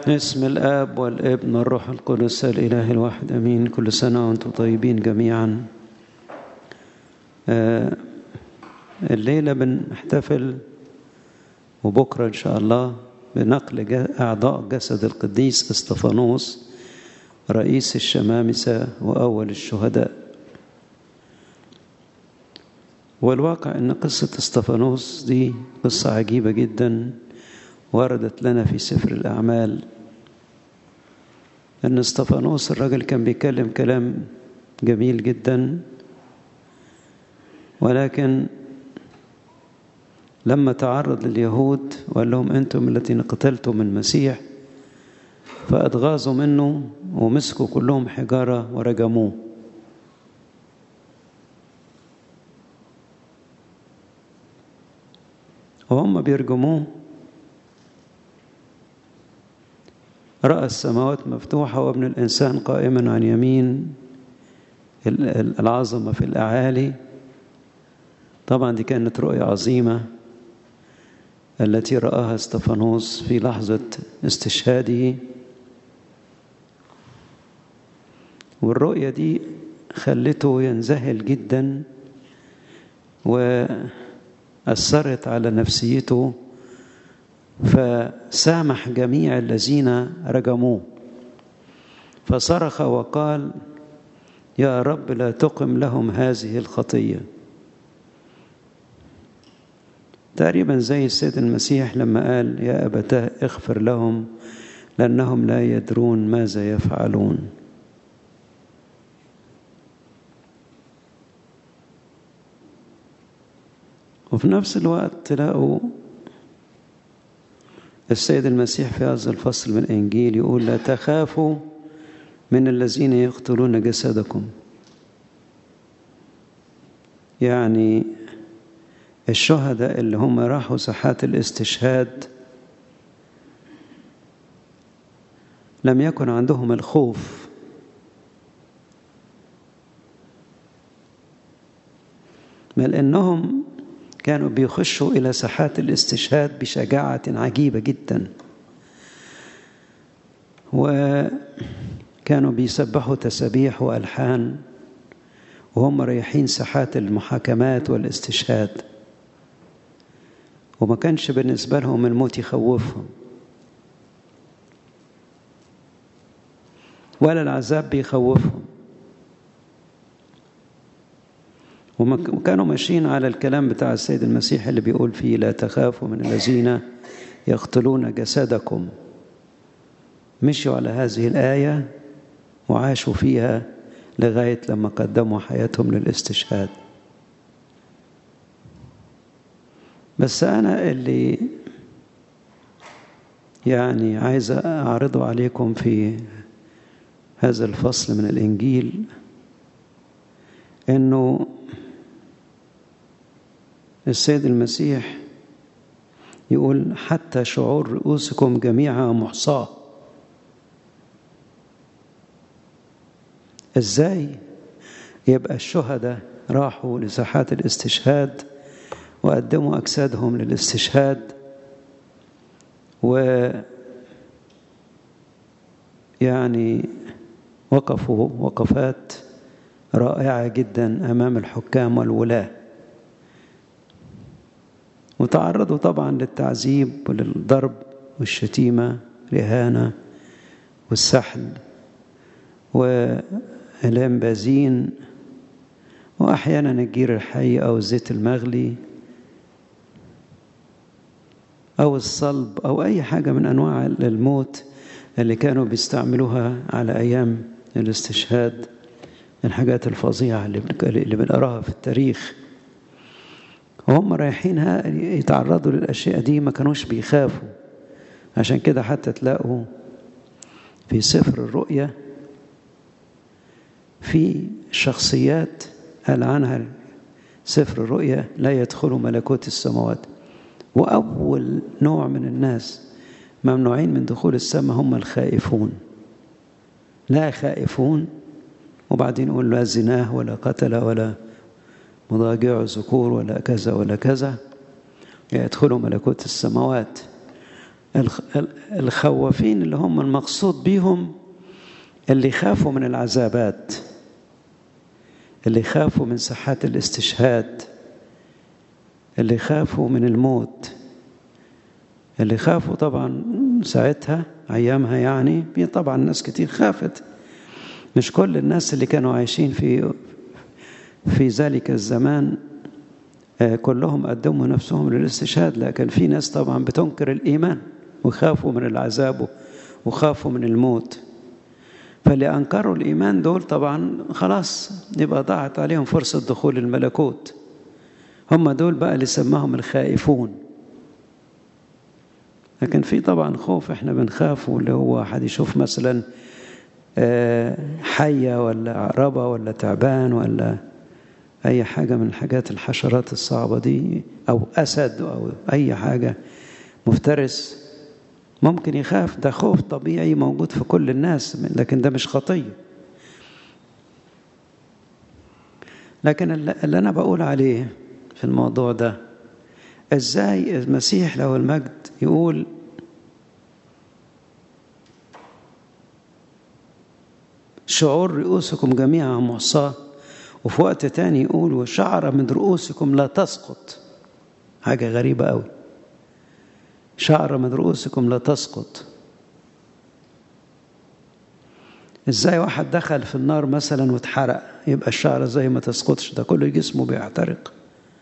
اسم الآب والابن والروح القدس الإله الواحد أمين كل سنة وأنتم طيبين جميعا آه الليلة بنحتفل وبكرة إن شاء الله بنقل أعضاء جسد القديس استفانوس رئيس الشمامسة وأول الشهداء والواقع أن قصة استفانوس دي قصة عجيبة جدا وردت لنا في سفر الأعمال أن استفانوس الرجل كان بيتكلم كلام جميل جدا ولكن لما تعرض لليهود وقال لهم أنتم الذين قتلتم المسيح فأتغاظوا منه ومسكوا كلهم حجارة ورجموه وهم بيرجموه رأى السماوات مفتوحة وابن الإنسان قائما عن يمين العظمة في الأعالي طبعا دي كانت رؤية عظيمة التي رآها استفانوس في لحظة استشهاده والرؤية دي خلته ينذهل جدا وأثرت على نفسيته فسامح جميع الذين رجموه فصرخ وقال يا رب لا تقم لهم هذه الخطيه تقريبا زي السيد المسيح لما قال يا أبتاه اغفر لهم لأنهم لا يدرون ماذا يفعلون وفي نفس الوقت تلاقوا السيد المسيح في هذا الفصل من الإنجيل يقول لا تخافوا من الذين يقتلون جسدكم يعني الشهداء اللي هم راحوا ساحات الاستشهاد لم يكن عندهم الخوف بل انهم كانوا بيخشوا الى ساحات الاستشهاد بشجاعه عجيبه جدا وكانوا بيسبحوا تسابيح والحان وهم رايحين ساحات المحاكمات والاستشهاد وما كانش بالنسبة لهم الموت يخوفهم ولا العذاب بيخوفهم وكانوا ماشيين على الكلام بتاع السيد المسيح اللي بيقول فيه لا تخافوا من الذين يقتلون جسدكم مشوا على هذه الآية وعاشوا فيها لغاية لما قدموا حياتهم للاستشهاد بس أنا اللي يعني عايز أعرضه عليكم في هذا الفصل من الإنجيل إنه السيد المسيح يقول حتى شعور رؤوسكم جميعها محصاة إزاي يبقى الشهداء راحوا لساحات الاستشهاد وقدموا أجسادهم للاستشهاد و يعني وقفوا وقفات رائعة جدا أمام الحكام والولاة وتعرضوا طبعا للتعذيب وللضرب والشتيمة الإهانة والسحل والإنبازين وأحيانا الجير الحي أو الزيت المغلي أو الصلب أو أي حاجة من أنواع الموت اللي كانوا بيستعملوها على أيام الاستشهاد الحاجات الفظيعة اللي بنقراها في التاريخ وهم رايحين يتعرضوا للأشياء دي ما كانوش بيخافوا عشان كده حتى تلاقوا في سفر الرؤيا في شخصيات قال عنها سفر الرؤيا لا يدخل ملكوت السماوات وأول نوع من الناس ممنوعين من دخول السماء هم الخائفون لا خائفون وبعدين يقول لا زناه ولا قتل ولا مضاجع ذكور ولا كذا ولا كذا يدخلوا ملكوت السماوات الخوافين اللي هم المقصود بيهم اللي يخافوا من العذابات اللي يخافوا من ساحات الاستشهاد اللي يخافوا من الموت اللي خافوا طبعا ساعتها ايامها يعني طبعا ناس كتير خافت مش كل الناس اللي كانوا عايشين في في ذلك الزمان كلهم قدموا نفسهم للاستشهاد لكن في ناس طبعا بتنكر الايمان وخافوا من العذاب وخافوا من الموت فاللي انكروا الايمان دول طبعا خلاص يبقى ضاعت عليهم فرصه دخول الملكوت هم دول بقى اللي سماهم الخائفون لكن في طبعا خوف احنا بنخافه اللي هو واحد يشوف مثلا حية ولا عربة ولا تعبان ولا أي حاجة من الحاجات الحشرات الصعبة دي أو أسد أو أي حاجة مفترس ممكن يخاف ده خوف طبيعي موجود في كل الناس لكن ده مش خطية لكن اللي أنا بقول عليه في الموضوع ده ازاي المسيح له المجد يقول شعور رؤوسكم جميعا محصاة وفي وقت تاني يقول وشعر من رؤوسكم لا تسقط حاجة غريبة قوي شعر من رؤوسكم لا تسقط ازاي واحد دخل في النار مثلا واتحرق يبقى الشعر زي ما تسقطش ده كل جسمه بيحترق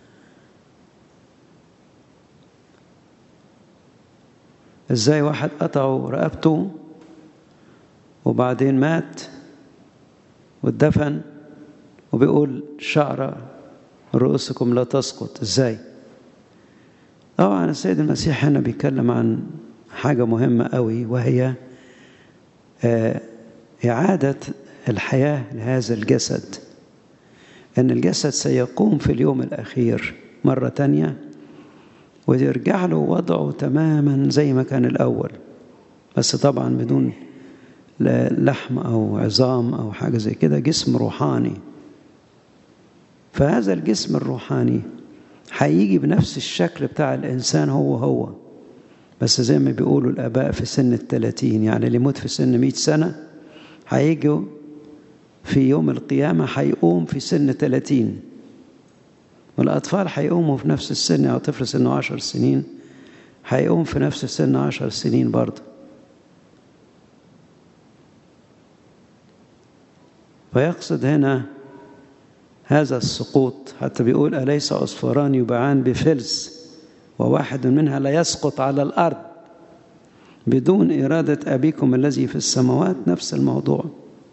ازاي واحد قطعوا رقبته وبعدين مات واتدفن وبيقول شعر رؤوسكم لا تسقط ازاي طبعا السيد المسيح هنا بيتكلم عن حاجة مهمة قوي وهي إعادة الحياة لهذا الجسد أن الجسد سيقوم في اليوم الأخير مرة تانية ويرجع له وضعه تماما زي ما كان الأول بس طبعا بدون لحم أو عظام أو حاجة زي كده جسم روحاني فهذا الجسم الروحاني هيجي بنفس الشكل بتاع الإنسان هو هو بس زي ما بيقولوا الآباء في سن الثلاثين يعني اللي يموت في سن مئة سنة هيجوا في يوم القيامة هيقوم في سن ثلاثين والأطفال هيقوموا في نفس السن أو طفل سنه عشر سنين هيقوم في نفس السن عشر سنين برضه فيقصد هنا هذا السقوط حتى بيقول أليس عصفوران يباعان بفلس وواحد منها لا يسقط على الأرض بدون إرادة أبيكم الذي في السماوات نفس الموضوع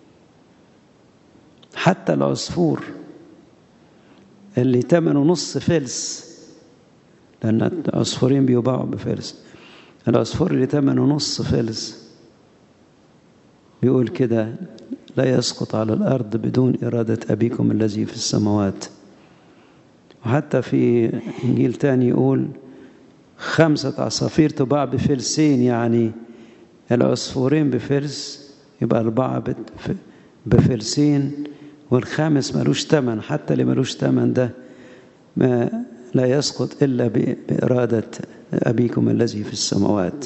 حتى العصفور اللي تمنه نص فلس لأن العصفورين بيباعوا بفلس العصفور اللي تمنه نص فلس بيقول كده لا يسقط على الأرض بدون إرادة أبيكم الذي في السماوات وحتى في إنجيل تاني يقول خمسة عصافير تباع بفلسين يعني العصفورين بفلس يبقى أربعة بفلسين والخامس ملوش تمن حتى اللي ملوش تمن ده ما لا يسقط إلا بإرادة أبيكم الذي في السماوات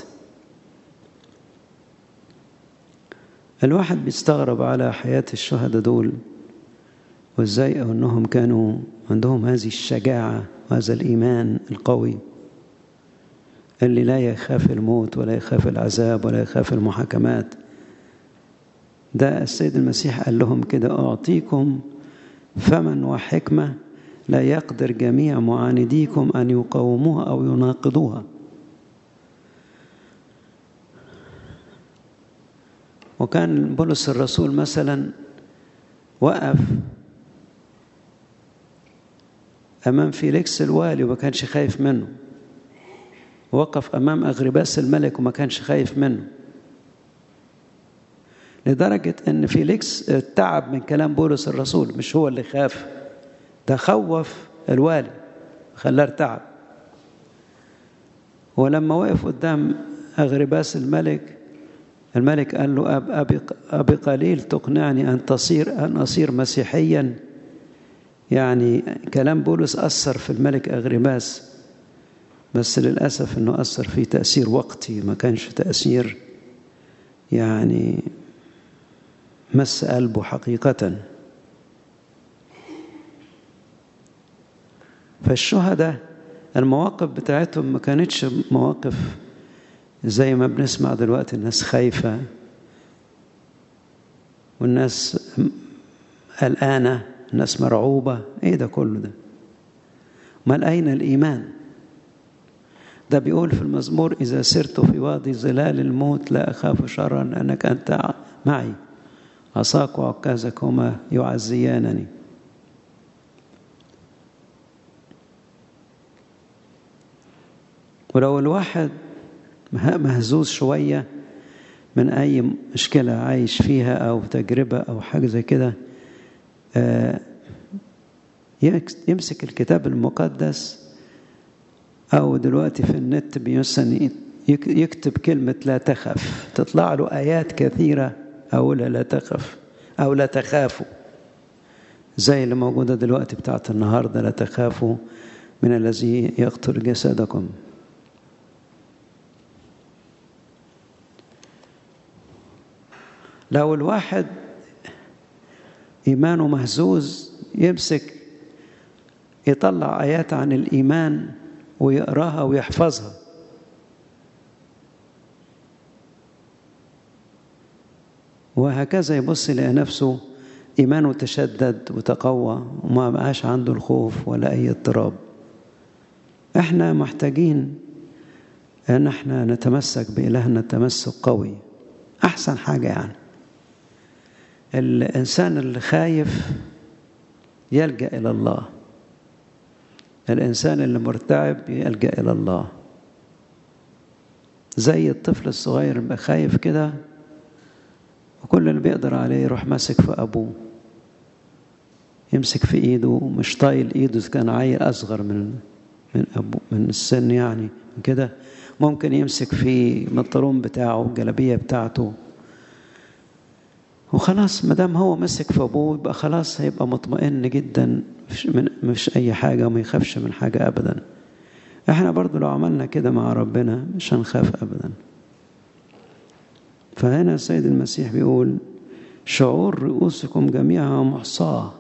الواحد بيستغرب على حياة الشهداء دول وازاي انهم كانوا عندهم هذه الشجاعة وهذا الإيمان القوي اللي لا يخاف الموت ولا يخاف العذاب ولا يخاف المحاكمات ده السيد المسيح قال لهم كده أعطيكم فمن وحكمة لا يقدر جميع معانديكم أن يقاوموها أو يناقضوها وكان بولس الرسول مثلا وقف أمام فيليكس الوالي وما كانش خايف منه وقف أمام أغرباس الملك وما كانش خايف منه لدرجة أن فيليكس تعب من كلام بولس الرسول مش هو اللي خاف ده خوف الوالي خلاه ارتعب ولما وقف قدام أغرباس الملك الملك قال له أب أبي, أبي قليل تقنعني أن تصير أن أصير مسيحيا يعني كلام بولس أثر في الملك أغرباس بس للأسف أنه أثر فيه تأثير وقتي ما كانش تأثير يعني مس قلبه حقيقة فالشهداء المواقف بتاعتهم ما كانتش مواقف زي ما بنسمع دلوقتي الناس خايفة والناس قلقانة الناس مرعوبة ايه ده كله ده امال أين الإيمان ده بيقول في المزمور إذا سرت في وادي ظلال الموت لا أخاف شرا أنك أنت معي عصاك وعكازك هما يعزيانني ولو الواحد مهزوز شوية من أي مشكلة عايش فيها أو تجربة أو حاجة زي كده يمسك الكتاب المقدس أو دلوقتي في النت بيسن يكتب كلمة لا تخف تطلع له آيات كثيرة أولها لا تخف أو لا تخافوا زي اللي موجودة دلوقتي بتاعت النهاردة لا تخافوا من الذي يقتل جسدكم لو الواحد إيمانه مهزوز يمسك يطلع آيات عن الإيمان ويقراها ويحفظها وهكذا يبص يلاقي نفسه إيمانه تشدد وتقوى وما بقاش عنده الخوف ولا أي اضطراب احنا محتاجين ان احنا نتمسك بإلهنا تمسك قوي أحسن حاجة يعني الإنسان اللي خايف يلجأ إلى الله الإنسان اللي مرتعب يلجأ إلى الله زي الطفل الصغير اللي خايف كده وكل اللي بيقدر عليه يروح ماسك في أبوه يمسك في إيده مش طايل إيده كان عيل أصغر من من أبو من السن يعني كده ممكن يمسك في البنطلون بتاعه الجلابية بتاعته وخلاص ما دام هو مسك في ابوه يبقى خلاص هيبقى مطمئن جدا مش, من مش اي حاجه وما يخافش من حاجه ابدا احنا برضو لو عملنا كده مع ربنا مش هنخاف ابدا فهنا السيد المسيح بيقول شعور رؤوسكم جميعها محصاه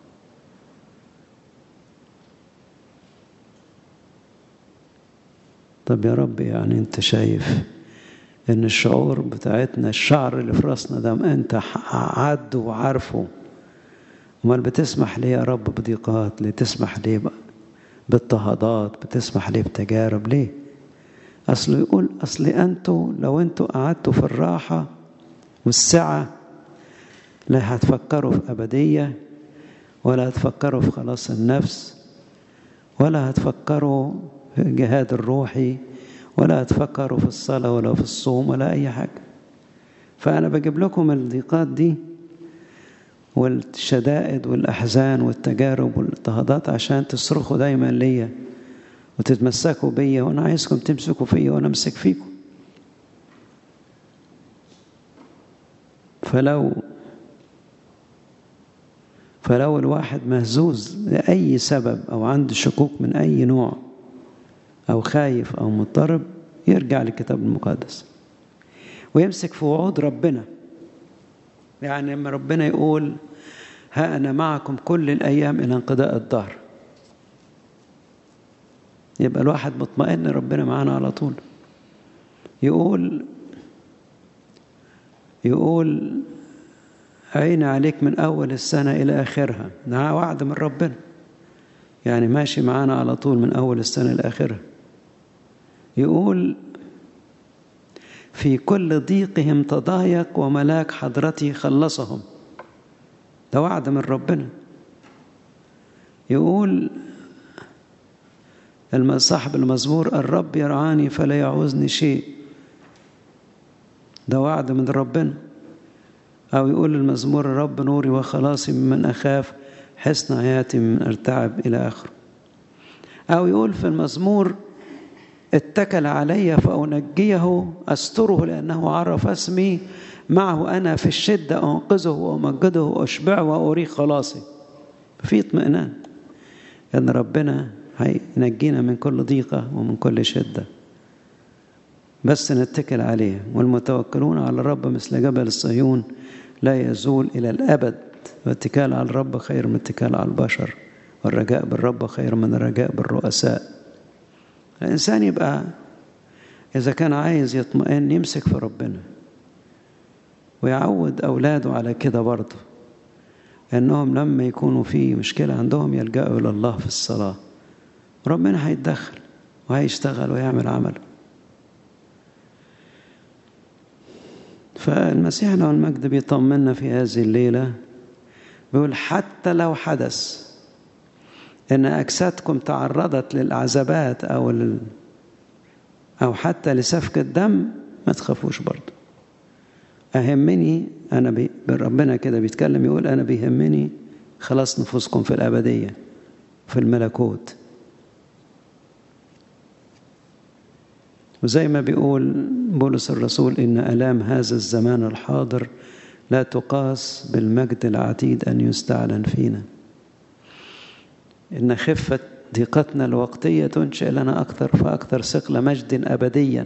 طب يا رب يعني انت شايف ان الشعور بتاعتنا الشعر اللي في راسنا ده انت عد وعارفه امال بتسمح ليه يا رب بضيقات ليه تسمح ليه باضطهادات بتسمح ليه بتجارب ليه اصل يقول اصل انتوا لو انتوا قعدتوا في الراحه والسعه لا هتفكروا في ابديه ولا هتفكروا في خلاص النفس ولا هتفكروا في الجهاد الروحي ولا تفكروا في الصلاة ولا في الصوم ولا أي حاجة فأنا بجيب لكم الضيقات دي والشدائد والأحزان والتجارب والاضطهادات عشان تصرخوا دايما ليا وتتمسكوا بيا وأنا عايزكم تمسكوا فيا وأنا أمسك فيكم فلو فلو الواحد مهزوز لأي سبب أو عنده شكوك من أي نوع أو خايف أو مضطرب يرجع للكتاب المقدس ويمسك في وعود ربنا يعني لما ربنا يقول ها أنا معكم كل الأيام إلى انقضاء الدهر يبقى الواحد مطمئن ربنا معانا على طول يقول يقول عين عليك من أول السنة إلى آخرها ده وعد من ربنا يعني ماشي معانا على طول من أول السنة لآخرها يقول في كل ضيقهم تضايق وملاك حضرتي خلصهم ده وعد من ربنا يقول صاحب المزمور الرب يرعاني فلا يعوزني شيء ده وعد من ربنا أو يقول المزمور الرب نوري وخلاصي ممن أخاف حسن حياتي من ارتعب إلى آخره أو يقول في المزمور اتكل علي فأنجيه أستره لأنه عرف اسمي معه أنا في الشدة أنقذه وأمجده وأشبعه وأريه خلاصي في اطمئنان أن ربنا هينجينا من كل ضيقة ومن كل شدة بس نتكل عليه والمتوكلون على الرب مثل جبل الصهيون لا يزول إلى الأبد والاتكال على الرب خير من الاتكال على البشر والرجاء بالرب خير من الرجاء بالرؤساء الإنسان يبقى إذا كان عايز يطمئن يمسك في ربنا ويعود أولاده على كده برضه إنهم لما يكونوا في مشكلة عندهم يلجأوا إلى الله في الصلاة ربنا هيتدخل وهيشتغل ويعمل عمله فالمسيح له المجد بيطمنا في هذه الليلة بيقول حتى لو حدث ان اجسادكم تعرضت للعذابات او لل او حتى لسفك الدم ما تخافوش برضه اهمني انا بي... ربنا كده بيتكلم يقول انا بيهمني خلاص نفوسكم في الابديه في الملكوت وزي ما بيقول بولس الرسول ان الام هذا الزمان الحاضر لا تقاس بالمجد العتيد ان يستعلن فينا إن خفة ضيقتنا الوقتية تنشئ لنا أكثر فأكثر ثقل مجد أبديا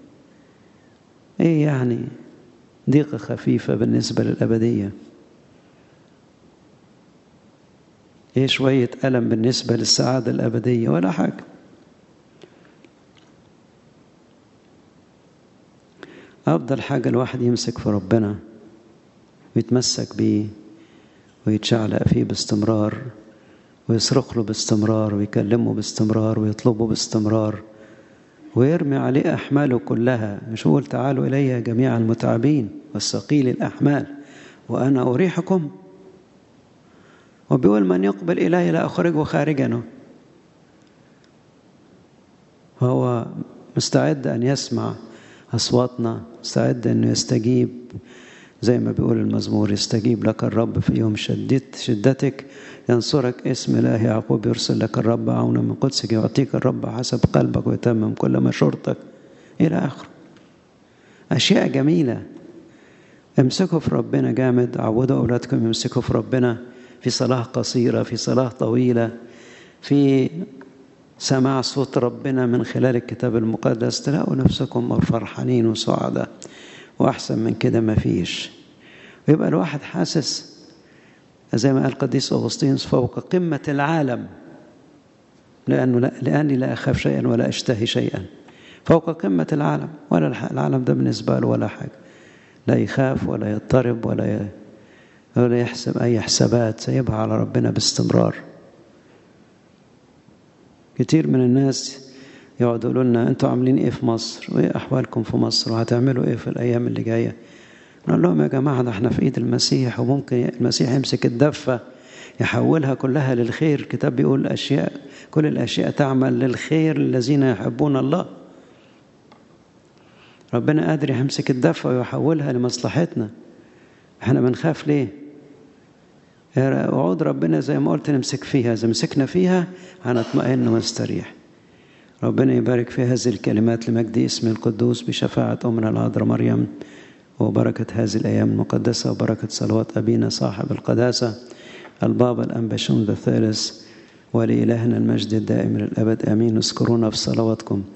إيه يعني ضيقة خفيفة بالنسبة للأبدية إيه شوية ألم بالنسبة للسعادة الأبدية ولا حاجة أفضل حاجة الواحد يمسك في ربنا ويتمسك بيه ويتشعلق فيه باستمرار ويصرخ له باستمرار ويكلمه باستمرار ويطلبه باستمرار ويرمي عليه أحماله كلها مش يقول تعالوا إلي جميع المتعبين والثقيل الأحمال وأنا أريحكم وبيقول من يقبل إلي لا أخرجه خارجا هو مستعد أن يسمع أصواتنا مستعد أنه يستجيب زي ما بيقول المزمور يستجيب لك الرب في يوم شدت شدتك ينصرك اسم الله يعقوب يرسل لك الرب عونا من قدسك يعطيك الرب حسب قلبك ويتمم كل مشورتك إلى آخره أشياء جميلة امسكوا في ربنا جامد عودوا أولادكم يمسكوا في ربنا في صلاة قصيرة في صلاة طويلة في سماع صوت ربنا من خلال الكتاب المقدس تلاقوا نفسكم فرحانين وسعداء وأحسن من كده ما فيش ويبقى الواحد حاسس زي ما قال القديس أغسطينوس فوق قمة العالم لأنه لا لأني لا أخاف شيئا ولا أشتهي شيئا فوق قمة العالم ولا العالم ده بالنسبة له ولا حاجة لا يخاف ولا يضطرب ولا ي... ولا يحسب أي حسابات سيبها على ربنا باستمرار كتير من الناس يقعدوا يقولوا لنا انتوا عاملين ايه في مصر وايه احوالكم في مصر وهتعملوا ايه في الايام اللي جايه نقول لهم يا جماعه ده احنا في ايد المسيح وممكن المسيح يمسك الدفه يحولها كلها للخير الكتاب بيقول اشياء كل الاشياء تعمل للخير للذين يحبون الله ربنا قادر يمسك الدفه ويحولها لمصلحتنا احنا بنخاف ليه وعود ربنا زي ما قلت نمسك فيها اذا مسكنا فيها هنطمئن ونستريح ربنا يبارك في هذه الكلمات لمجد اسم القدوس بشفاعة أمنا العذراء مريم وبركة هذه الأيام المقدسة وبركة صلوات أبينا صاحب القداسة البابا الأنبشون الثالث ولإلهنا المجد الدائم للأبد آمين اذكرونا في صلواتكم